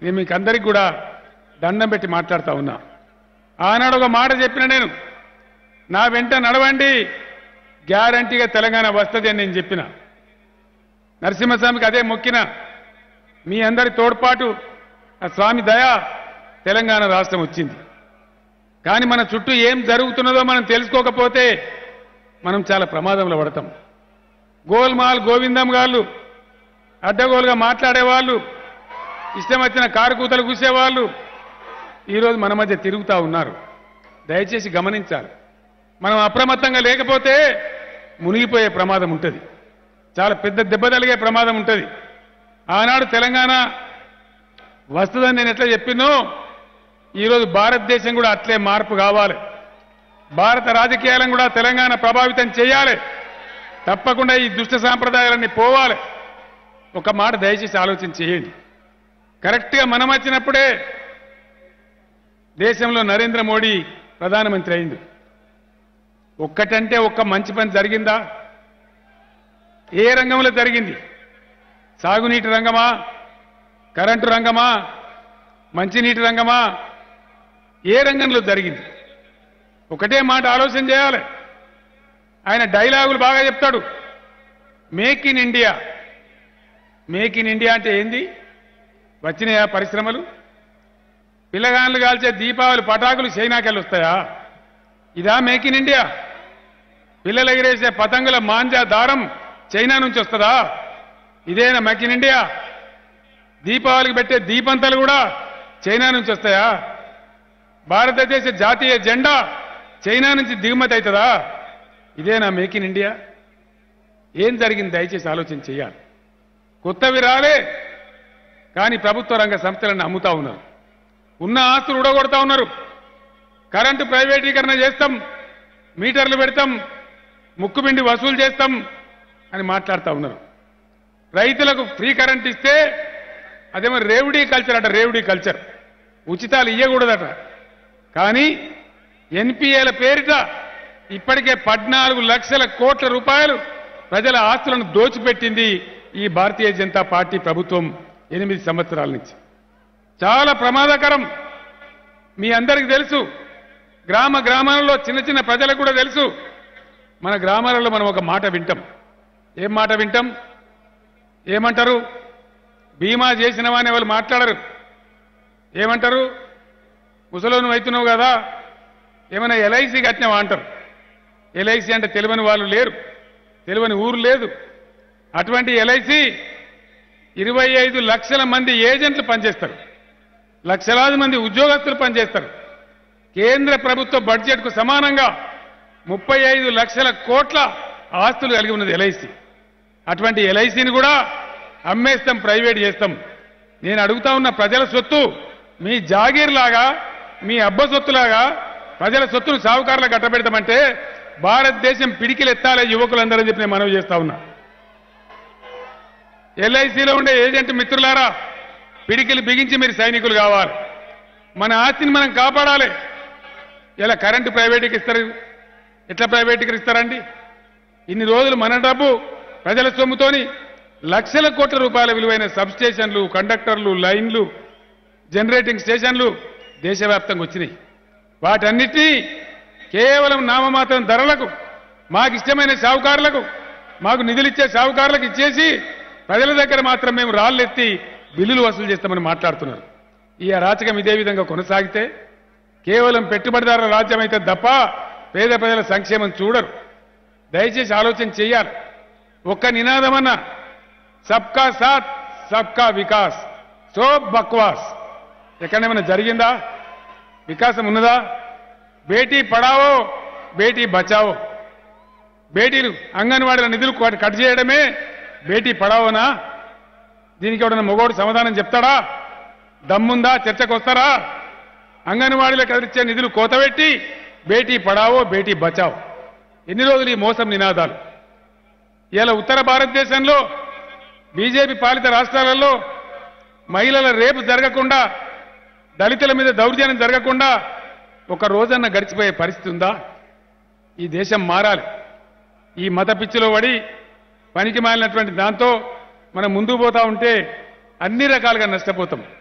నేను మీకు అందరికి కూడా దండం పెట్టి మాట్లాడుతా ఉన్నా ఆనాడు ఒక మాట చెప్పిన నేను నా వెంట నడవండి గ్యారంటీగా తెలంగాణ వస్తుంది అని నేను చెప్పిన నరసింహస్వామికి అదే మొక్కిన మీ అందరి తోడ్పాటు ఆ స్వామి దయ తెలంగాణ రాష్ట్రం వచ్చింది కానీ మన చుట్టూ ఏం జరుగుతున్నదో మనం తెలుసుకోకపోతే మనం చాలా ప్రమాదంలో పడతాం గోల్మాల్ గోవిందం గాళ్ళు అడ్డగోలుగా మాట్లాడేవాళ్ళు ఇష్టం వచ్చిన కారు కూతలు కూసేవాళ్ళు ఈరోజు మన మధ్య తిరుగుతూ ఉన్నారు దయచేసి గమనించాలి మనం అప్రమత్తంగా లేకపోతే మునిగిపోయే ప్రమాదం ఉంటుంది చాలా పెద్ద దెబ్బ తలిగే ప్రమాదం ఉంటుంది ఆనాడు తెలంగాణ వస్తుందని నేను ఎట్లా చెప్పినో ఈరోజు భారతదేశం కూడా అట్లే మార్పు కావాలి భారత రాజకీయాలను కూడా తెలంగాణ ప్రభావితం చేయాలి తప్పకుండా ఈ దుష్ట సాంప్రదాయాలన్నీ పోవాలి ఒక మాట దయచేసి ఆలోచన చేయండి కరెక్ట్గా మనం వచ్చినప్పుడే దేశంలో నరేంద్ర మోడీ ప్రధానమంత్రి అయింది ఒక్కటంటే ఒక్క మంచి పని జరిగిందా ఏ రంగంలో జరిగింది సాగునీటి రంగమా కరెంటు రంగమా మంచినీటి రంగమా ఏ రంగంలో జరిగింది ఒకటే మాట ఆలోచన చేయాలి ఆయన డైలాగులు బాగా చెప్తాడు make in India make in India అంటే ఏంది వచ్చినాయా పరిశ్రమలు పిల్లగాన్లు కాల్చే దీపావళి పటాకులు చైనాకెళ్ళి వస్తాయా ఇదా మేక్ ఇన్ ఇండియా పిల్లలు ఎగిరేసే పతంగుల మాంజా దారం చైనా నుంచి వస్తుందా ఇదేనా మేక్ ఇన్ ఇండియా దీపావళికి పెట్టే దీపంతలు కూడా చైనా నుంచి వస్తాయా భారతదేశ జాతీయ జెండా చైనా నుంచి దిగుమతి అవుతుందా ఇదేనా మేక్ ఇన్ ఇండియా ఏం జరిగింది దయచేసి ఆలోచన చేయాలి కొత్తవి రాలే కానీ ప్రభుత్వ రంగ సంస్థలను అమ్ముతా ఉన్నారు ఉన్న ఆస్తులు ఉడగొడతా ఉన్నారు కరెంటు ప్రైవేటీకరణ చేస్తాం మీటర్లు పెడతాం ముక్కుబిండి వసూలు చేస్తాం అని మాట్లాడుతూ ఉన్నారు రైతులకు ఫ్రీ కరెంట్ ఇస్తే అదేమో రేవుడీ కల్చర్ అట రేవుడీ కల్చర్ ఉచితాలు ఇవ్వకూడదట కానీ ఎన్పిఏల పేరిట ఇప్పటికే పద్నాలుగు లక్షల కోట్ల రూపాయలు ప్రజల ఆస్తులను దోచిపెట్టింది ఈ భారతీయ జనతా పార్టీ ప్రభుత్వం ఎనిమిది సంవత్సరాల నుంచి చాలా ప్రమాదకరం మీ అందరికీ తెలుసు గ్రామ గ్రామాలలో చిన్న చిన్న ప్రజలకు కూడా తెలుసు మన గ్రామాలలో మనం ఒక మాట వింటాం ఏం మాట వింటాం ఏమంటారు బీమా చేసిన వాని వాళ్ళు మాట్లాడరు ఏమంటారు ముసలోను అవుతున్నావు కదా ఏమైనా ఎల్ఐసి కట్టినావా అంటారు ఎల్ఐసి అంటే తెలియని వాళ్ళు లేరు తెలియని ఊరు లేదు అటువంటి ఎల్ఐసి ఇరవై ఐదు లక్షల మంది ఏజెంట్లు పనిచేస్తారు లక్షలాది మంది ఉద్యోగస్తులు పనిచేస్తారు కేంద్ర ప్రభుత్వ బడ్జెట్కు సమానంగా ముప్పై ఐదు లక్షల కోట్ల ఆస్తులు కలిగి ఉన్నది ఎల్ఐసి అటువంటి ఎల్ఐసిని కూడా అమ్మేస్తాం ప్రైవేట్ చేస్తాం నేను అడుగుతా ఉన్న ప్రజల సొత్తు మీ జాగీర్ లాగా మీ అబ్బ సొత్తులాగా ప్రజల సొత్తును సావుకారులకు కట్టబెడతామంటే భారతదేశం పిడికిలెత్తాలే యువకులందరూ చెప్పి నేను మనవి చేస్తా ఉన్నా ఎల్ఐసిలో ఉండే ఏజెంట్ మిత్రులారా పిడికిలు బిగించి మీరు సైనికులు కావాలి మన ఆస్తిని మనం కాపాడాలి ఇలా కరెంటు ప్రైవేట్కి ఇస్తారు ఎట్లా ప్రైవేట్కి ఇస్తారండి ఇన్ని రోజులు మన డబ్బు ప్రజల సొమ్ముతోని లక్షల కోట్ల రూపాయల విలువైన సబ్ స్టేషన్లు కండక్టర్లు లైన్లు జనరేటింగ్ స్టేషన్లు దేశవ్యాప్తంగా వచ్చినాయి వాటన్నిటినీ కేవలం నామమాత్రం ధరలకు మాకు ఇష్టమైన సావుకారులకు మాకు నిధులిచ్చే సావుకారులకు ఇచ్చేసి ప్రజల దగ్గర మాత్రం మేము రాళ్ళెత్తి బిల్లులు వసూలు చేస్తామని మాట్లాడుతున్నారు ఈ అరాచకం ఇదే విధంగా కొనసాగితే కేవలం పెట్టుబడిదారుల రాజ్యం అయితే తప్ప పేద ప్రజల సంక్షేమం చూడరు దయచేసి ఆలోచన చేయాలి ఒక్క నినాదమన్నా సబ్కా సాత్ సబ్కా వికాస్ సో బక్వాస్ ఎక్కడేమైనా జరిగిందా వికాసం ఉన్నదా బేటీ పడావో బేటీ బచావో బేటీలు అంగన్వాడీల నిధులు కట్ కట్ చేయడమే బేటీ పడావోనా దీనికి ఎవడన్నా మొగోడు సమాధానం చెప్తాడా దమ్ముందా చర్చకు వస్తారా అంగన్వాడీలకు కదిలిచ్చే నిధులు కోతబెట్టి బేటీ పడావో బేటీ బచావో ఎన్ని రోజులు ఈ మోసం నినాదాలు ఇలా ఉత్తర భారతదేశంలో బీజేపీ పాలిత రాష్ట్రాలలో మహిళల రేపు జరగకుండా దళితుల మీద దౌర్జన్యం జరగకుండా ఒక రోజన్న గడిచిపోయే పరిస్థితి ఉందా ఈ దేశం మారాలి ఈ మత పిచ్చిలో పడి పనికి మాలినటువంటి దాంతో మనం ముందుకు పోతా ఉంటే అన్ని రకాలుగా నష్టపోతాం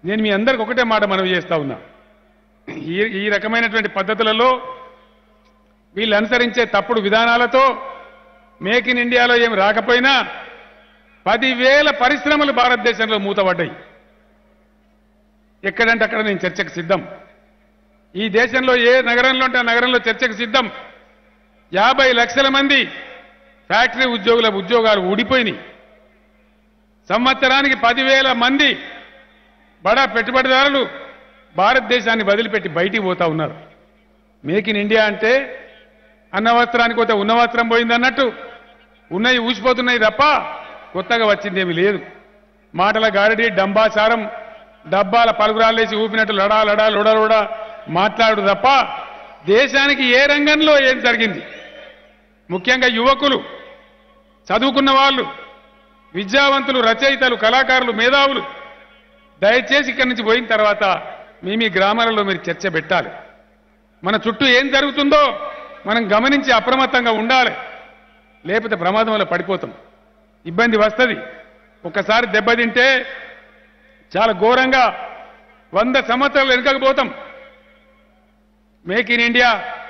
నేను మీ అందరికి ఒకటే మాట మనవి చేస్తా ఉన్నా ఈ ఈ రకమైనటువంటి పద్ధతులలో వీళ్ళు అనుసరించే తప్పుడు విధానాలతో మేక్ ఇన్ ఇండియాలో ఏమి రాకపోయినా పదివేల పరిశ్రమలు భారతదేశంలో మూతపడ్డాయి ఎక్కడంటే అక్కడ నేను చర్చకు సిద్ధం ఈ దేశంలో ఏ నగరంలో ఉంటే ఆ నగరంలో చర్చకు సిద్ధం యాభై లక్షల మంది ఫ్యాక్టరీ ఉద్యోగుల ఉద్యోగాలు ఊడిపోయినాయి సంవత్సరానికి పదివేల మంది బడా పెట్టుబడిదారులు భారతదేశాన్ని వదిలిపెట్టి బయటికి పోతా ఉన్నారు మేక్ ఇన్ ఇండియా అంటే అన్న వస్త్రానికి పోతే ఉన్న వస్త్రం పోయింది అన్నట్టు ఉన్నవి ఊసిపోతున్నాయి తప్ప కొత్తగా వచ్చిందేమీ లేదు మాటల గారడి డంబాచారం డబ్బాల పలుగురాలేసి ఊపినట్టు లడా లడా లొడ లొడ మాట్లాడు తప్ప దేశానికి ఏ రంగంలో ఏం జరిగింది ముఖ్యంగా యువకులు చదువుకున్న వాళ్ళు విద్యావంతులు రచయితలు కళాకారులు మేధావులు దయచేసి ఇక్కడి నుంచి పోయిన తర్వాత మీ మీ గ్రామాలలో మీరు చర్చ పెట్టాలి మన చుట్టూ ఏం జరుగుతుందో మనం గమనించి అప్రమత్తంగా ఉండాలి లేకపోతే ప్రమాదంలో పడిపోతాం ఇబ్బంది వస్తుంది ఒక్కసారి దెబ్బతింటే చాలా ఘోరంగా వంద సంవత్సరాలు వెనుకకపోతాం మేక్ ఇన్ ఇండియా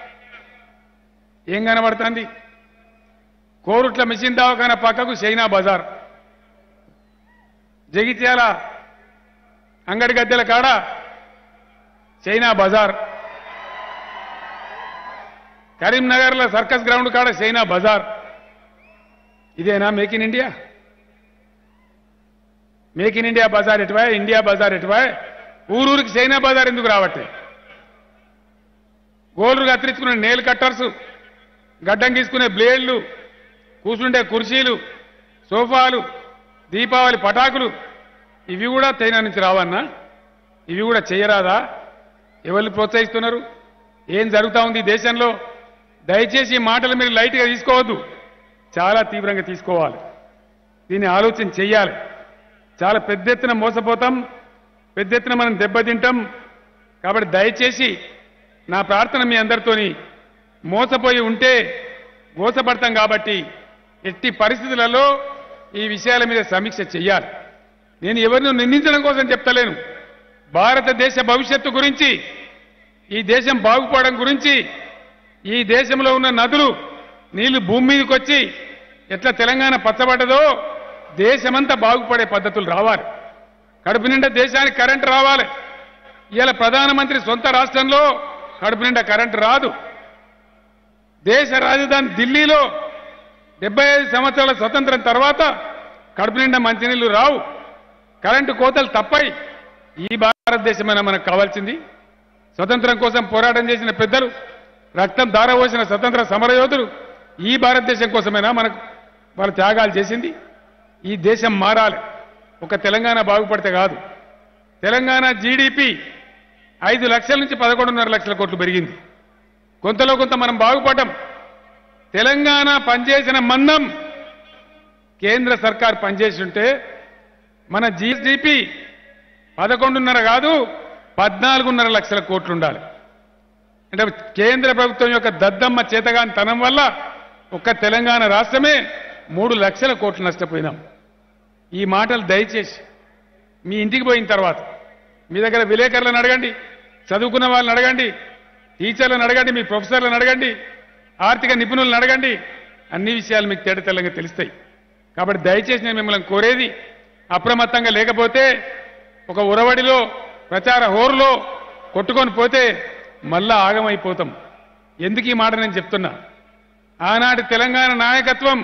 ఏం కనబడుతుంది కోరుట్ల మిషన్ దవాఖాన పక్కకు చైనా బజార్ జగిత్యాల అంగడి గద్దెల కాడ చైనా బజార్ కరీంనగర్లో సర్కస్ గ్రౌండ్ కాడ చైనా బజార్ ఇదేనా make in India make in India బజార్ ఎటువా ఇండియా బజార్ ఎటువా ఊరూరికి చైనా బజార్ ఎందుకు రావట్లే గోల్లు కత్తిరించుకునే నేల్ కట్టర్స్ గడ్డం గీసుకునే బ్లేడ్లు కూర్చుండే కుర్చీలు సోఫాలు దీపావళి పటాకులు ఇవి కూడా చైనా నుంచి రావన్నా ఇవి కూడా చేయరాదా ఎవరిని ప్రోత్సహిస్తున్నారు ఏం జరుగుతా ఉంది ఈ దేశంలో దయచేసి ఈ మాటలు మీరు లైట్గా తీసుకోవద్దు చాలా తీవ్రంగా తీసుకోవాలి దీన్ని ఆలోచన చెయ్యాలి చాలా పెద్ద ఎత్తున మోసపోతాం పెద్ద ఎత్తున మనం దెబ్బతింటాం కాబట్టి దయచేసి నా ప్రార్థన మీ అందరితోని మోసపోయి ఉంటే మోసపడతాం కాబట్టి ఎట్టి పరిస్థితులలో ఈ విషయాల మీద సమీక్ష చెయ్యాలి నేను ఎవరిని నిందించడం కోసం చెప్తలేను భారతదేశ భవిష్యత్తు గురించి ఈ దేశం బాగుపడడం గురించి ఈ దేశంలో ఉన్న నదులు నీళ్లు భూమి మీదకి వచ్చి ఎట్లా తెలంగాణ పచ్చబడ్డదో దేశమంతా బాగుపడే పద్ధతులు రావాలి కడుపు నిండా దేశానికి కరెంటు రావాలి ఇవాళ ప్రధానమంత్రి సొంత రాష్ట్రంలో కడుపు నిండా కరెంటు రాదు దేశ రాజధాని ఢిల్లీలో డెబ్బై ఐదు సంవత్సరాల స్వతంత్రం తర్వాత కడుపు నిండా మంచినీళ్లు రావు కరెంటు కోతలు తప్పై ఈ భారతదేశమైనా మనకు కావాల్సింది స్వతంత్రం కోసం పోరాటం చేసిన పెద్దలు రక్తం దారపోసిన స్వతంత్ర సమరయోధులు ఈ భారతదేశం కోసమైనా మనకు వాళ్ళ త్యాగాలు చేసింది ఈ దేశం మారాలి ఒక తెలంగాణ బాగుపడితే కాదు తెలంగాణ జీడిపి ఐదు లక్షల నుంచి పదకొండున్నర లక్షల కోట్లు పెరిగింది కొంతలో కొంత మనం బాగుపడ్డాం తెలంగాణ పనిచేసిన మందం కేంద్ర సర్కార్ పనిచేసి ఉంటే మన జీడిపి పదకొండున్నర కాదు పద్నాలుగున్నర లక్షల కోట్లు ఉండాలి అంటే కేంద్ర ప్రభుత్వం యొక్క దద్దమ్మ చేతగాని తనం వల్ల ఒక్క తెలంగాణ రాష్ట్రమే మూడు లక్షల కోట్లు నష్టపోయినాం ఈ మాటలు దయచేసి మీ ఇంటికి పోయిన తర్వాత మీ దగ్గర విలేకరులను అడగండి చదువుకున్న వాళ్ళని అడగండి టీచర్లను అడగండి మీ ప్రొఫెసర్లను అడగండి ఆర్థిక నిపుణులను అడగండి అన్ని విషయాలు మీకు తేట తెల్లంగా తెలుస్తాయి కాబట్టి దయచేసి నేను మిమ్మల్ని కోరేది అప్రమత్తంగా లేకపోతే ఒక ఉరవడిలో ప్రచార హోరులో కొట్టుకొని పోతే మళ్ళా ఆగమైపోతాం ఎందుకు ఈ మాట నేను చెప్తున్నా ఆనాటి తెలంగాణ నాయకత్వం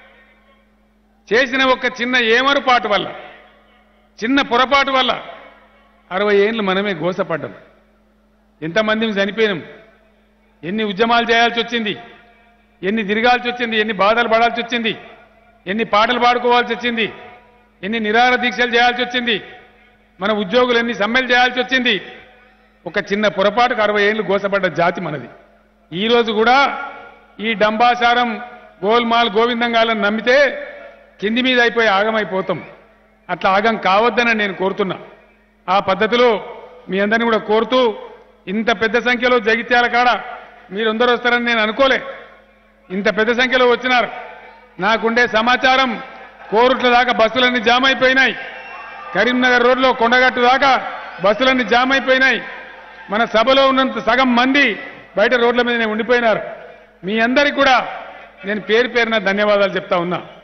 చేసిన ఒక చిన్న ఏమరుపాటు వల్ల చిన్న పొరపాటు వల్ల అరవై ఏళ్ళు మనమే గోసపడ్డాం ఎంతమందిని చనిపోయినాం ఎన్ని ఉద్యమాలు చేయాల్సి వచ్చింది ఎన్ని తిరగాల్సి వచ్చింది ఎన్ని బాధలు పడాల్సి వచ్చింది ఎన్ని పాటలు పాడుకోవాల్సి వచ్చింది ఎన్ని నిరాహార దీక్షలు చేయాల్సి వచ్చింది మన ఉద్యోగులు ఎన్ని సమ్మెలు చేయాల్సి వచ్చింది ఒక చిన్న పొరపాటుకు అరవై ఏళ్ళు గోసపడ్డ జాతి మనది ఈ రోజు కూడా ఈ డంబాసారం గోల్మాల్ గోవిందంగాలను నమ్మితే కింది మీద అయిపోయి ఆగమైపోతాం అట్లా ఆగం కావద్దని నేను కోరుతున్నా ఆ పద్ధతిలో మీ అందరిని కూడా కోరుతూ ఇంత పెద్ద సంఖ్యలో జగిత్యాల కాడ మీరందరూ వస్తారని నేను అనుకోలే ఇంత పెద్ద సంఖ్యలో వచ్చినారు నాకుండే సమాచారం కోరుట్ల దాకా బస్సులన్నీ జామ్ అయిపోయినాయి కరీంనగర్ రోడ్లో కొండగట్టు దాకా బస్సులన్నీ జామ్ అయిపోయినాయి మన సభలో ఉన్నంత సగం మంది బయట రోడ్ల మీదనే ఉండిపోయినారు మీ అందరికి కూడా నేను పేరు పేరున ధన్యవాదాలు చెప్తా ఉన్నా